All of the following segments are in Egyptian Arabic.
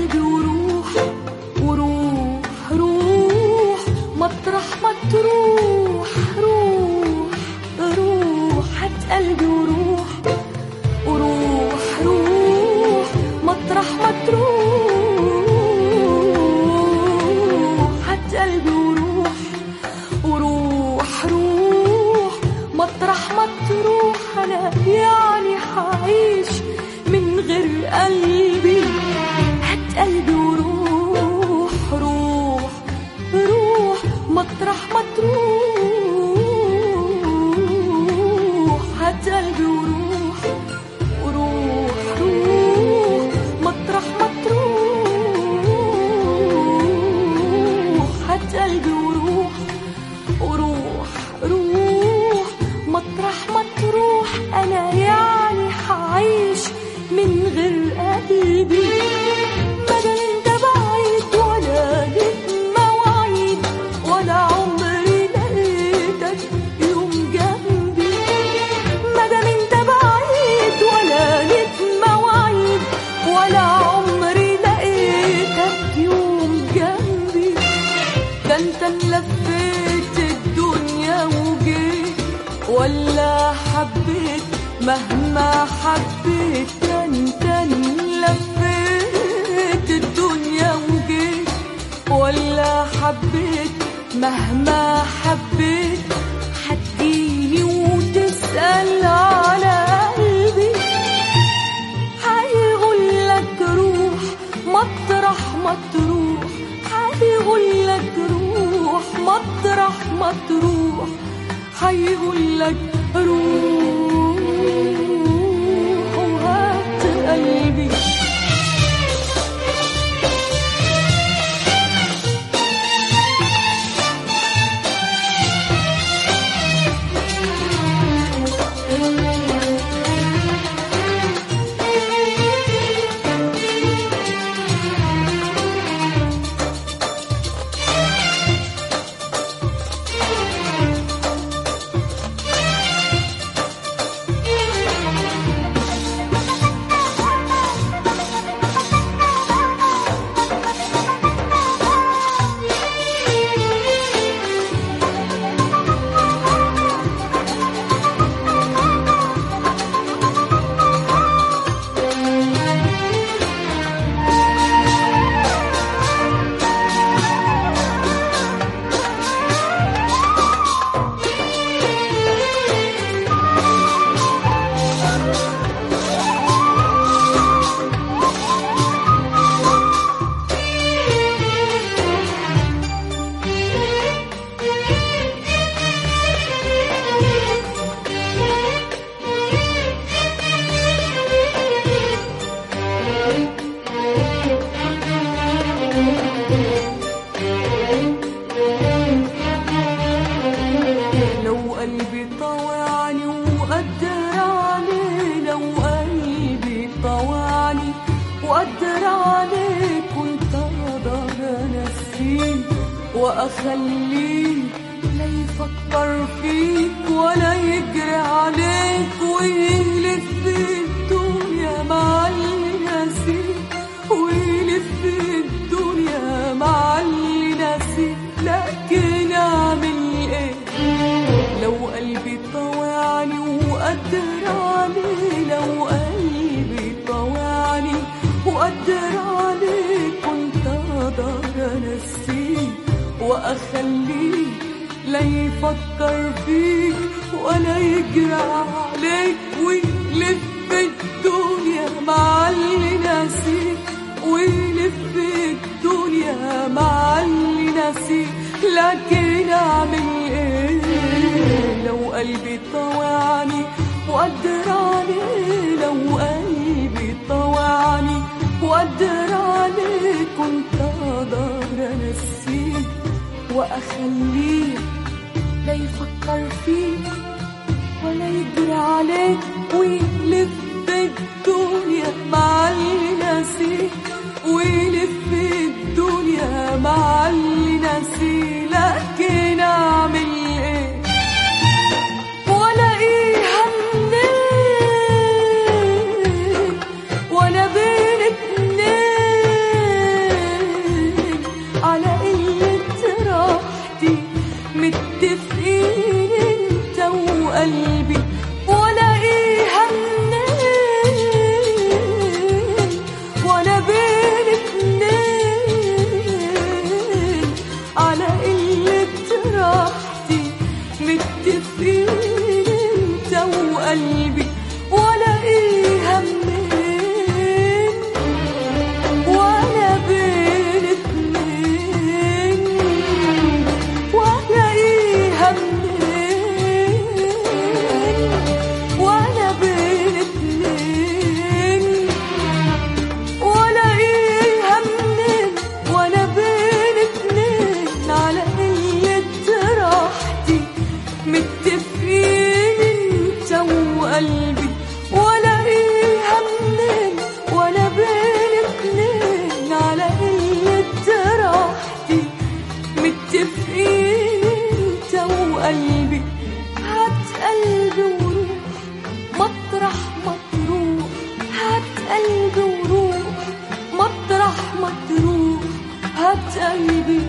قلبي وروح وروح روح مطرح ما تروح روح روح هات قلبي وروح وروح روح مطرح ما تروح هات قلبي وروح وروح روح مطرح ما تروح انا يعني حعيش من غير قلبي هات قلبي وروح روح روح مطرح ما تروح هات قلبي وروح وروح روح مطرح ما تروح هات قلبي وروح وروح روح مطرح ما تروح انا يعني حعيش من غير قلبي بدل انت بعيد ولا ليك مواعيد ولا عمري لقيتك يوم جنبي مادام انت بعيد ولا ليك مواعيد ولا عمري لقيتك يوم جنبي ده انت لفيت الدنيا وجيت ولا حبيت مهما حبيت ده انت لفيت الدنيا وجيت ولا حبيت مهما حبيت هتجيني وتسأل على قلبي هيقول لك روح مطرح ما تروح هيقول لك روح مطرح ما تروح هيقول لك روح وهات قلبي لو قلبي طوعني وقدر عليه لو قلبي طوعني وقدر عليه كنت اقدر انسيه واخليه لا يفكر فيك ولا يجري عليك ويلف في الدنيا مع اللي ناسيك ويلف في الدنيا مع اللي ناسيك لكن اعمل ايه لو قلبي طوعني وقدر عليه لو قلبي طوعني وقدر عليه كنت اقدر انسيه واخليه لا يفكر فيك ولا يجري عليك ويلف الدنيا مع اللي ناسيك ويلف الدنيا مع اللي ناسيك لكن اعمل ايه لو قلبي طوعني وقدر عليه لو قلبي طوعني وقدر عليه كنت اقدر انسيه واخليه لا يفكر فيك ولا يجري عليك ويلف الدنيا مع اللي ناسيك ويلف الدنيا مع اللي ناسيه لكن اعمل ايه والاقيها منين وانا بين اتنين وهات قلبي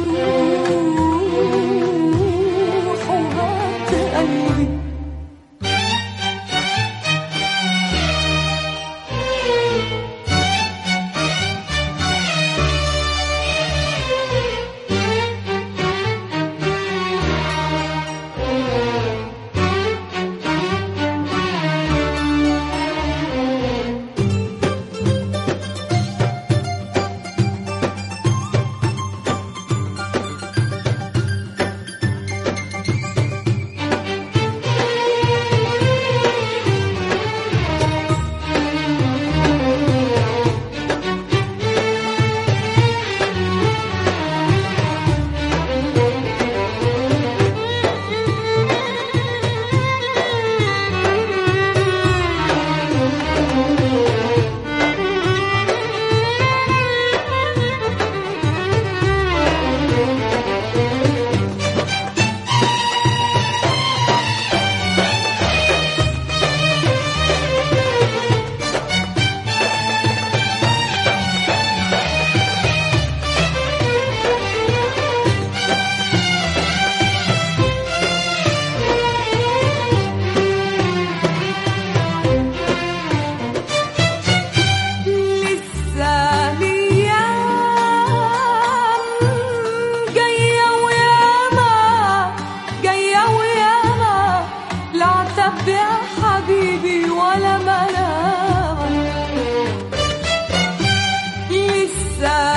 روح وهات قلبي لسه ليام جاية وياما جاية وياما لا عتب يا حبيبي ولا منام لسه